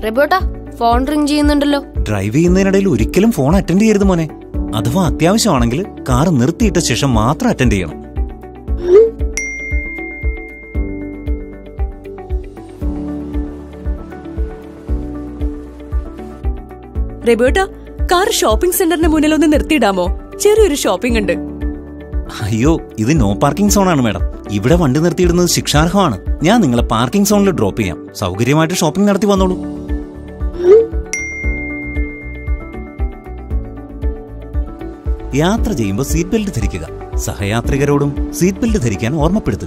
റെബോട്ടാ phone ring ചെയ്യുന്നുണ്ടല്ലോ drive ചെയ്യുന്നതിനിടയിൽ ഒരിക്കലും ഫോൺ അറ്റൻഡ് ചെയ്യരുത് മോനെ അഥവാ അത്യാവശ്യമാണെങ്കിൽ കാർ നിർത്തിയിട്ട ശേഷം മാത്രം അറ്റൻഡ് ചെയ്യണം റെബേട്ട കാർ ഷോപ്പിംഗ് സെന്ററിന് മുന്നിൽ ഒന്ന് നിർത്തിയിടാമോ ചെറിയൊരു ഷോപ്പിംഗ് ഉണ്ട് അയ്യോ ഇത് നോ പാർക്കിംഗ് സോണാണ് മാഡം ഇവിടെ വണ്ടി നിർത്തിയിടുന്നത് ശിക്ഷാർഹമാണ് ഞാൻ നിങ്ങളെ പാർക്കിംഗ് സോണിൽ ഡ്രോപ്പ് ചെയ്യാം സൗകര്യമായിട്ട് ഷോപ്പിംഗ് നടത്തി വന്നോളൂ യാത്ര ചെയ്യുമ്പോൾ സീറ്റ് ബെൽറ്റ് ധരിക്കുക സഹയാത്രികരോടും സീറ്റ് ബെൽറ്റ് ധരിക്കാൻ ഓർമ്മപ്പെടുത്തുക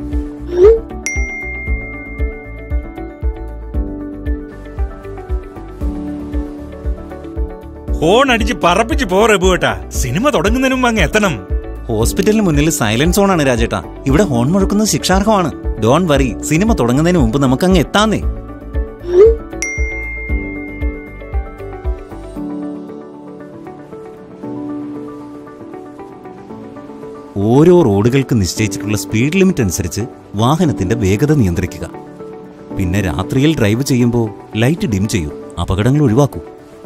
ഹോൺ അടിച്ച് പറപ്പിച്ച് പോ റബുവേട്ടാ സിനിമ തുടങ്ങുന്നതിന് മുമ്പ് അങ്ങ് എത്തണം ഹോസ്പിറ്റലിന് മുന്നിൽ സൈലന്റ് സോണാണ് രാജേട്ടാ ഇവിടെ ഹോൺ മുഴക്കുന്നത് ശിക്ഷാർഹമാണ് ഡോൺ വറി സിനിമ തുടങ്ങുന്നതിന് മുമ്പ് നമുക്ക് അങ്ങ് എത്താന്നേ ഓരോ റോഡുകൾക്ക് നിശ്ചയിച്ചിട്ടുള്ള സ്പീഡ് ലിമിറ്റ് അനുസരിച്ച് വാഹനത്തിന്റെ വേഗത നിയന്ത്രിക്കുക പിന്നെ രാത്രിയിൽ ഡ്രൈവ് ചെയ്യുമ്പോൾ ലൈറ്റ് ഡിം ചെയ്യൂ അപകടങ്ങൾ ഒഴിവാക്കൂ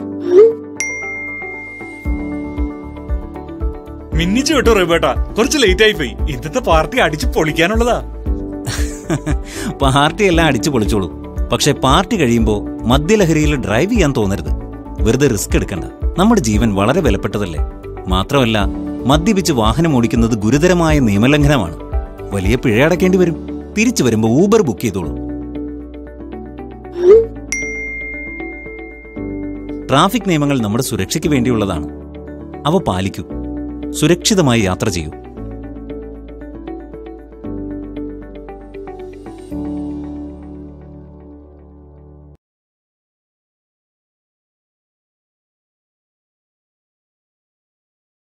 മിന്നിച്ചു കേട്ടോ റബുവേട്ടാ കുറച്ച് ലേറ്റ് ആയി പോയി ഇന്നത്തെ പാർട്ടി അടിച്ച് പൊളിക്കാനുള്ളതാ പാർട്ടി എല്ലാം അടിച്ചു പൊളിച്ചോളൂ പക്ഷെ പാർട്ടി കഴിയുമ്പോൾ മദ്യലഹരിയിൽ ഡ്രൈവ് ചെയ്യാൻ തോന്നരുത് വെറുതെ റിസ്ക് എടുക്കണ്ട നമ്മുടെ ജീവൻ വളരെ വിലപ്പെട്ടതല്ലേ മാത്രമല്ല മദ്യപിച്ച് വാഹനം ഓടിക്കുന്നത് ഗുരുതരമായ നിയമലംഘനമാണ് വലിയ പിഴ അടയ്ക്കേണ്ടി വരും തിരിച്ചു വരുമ്പോൾ ഊബർ ബുക്ക് ചെയ്തോളൂ ട്രാഫിക് നിയമങ്ങൾ നമ്മുടെ സുരക്ഷയ്ക്ക് വേണ്ടിയുള്ളതാണ് അവ പാലിക്കൂ സുരക്ഷിതമായി യാത്ര ചെയ്യൂ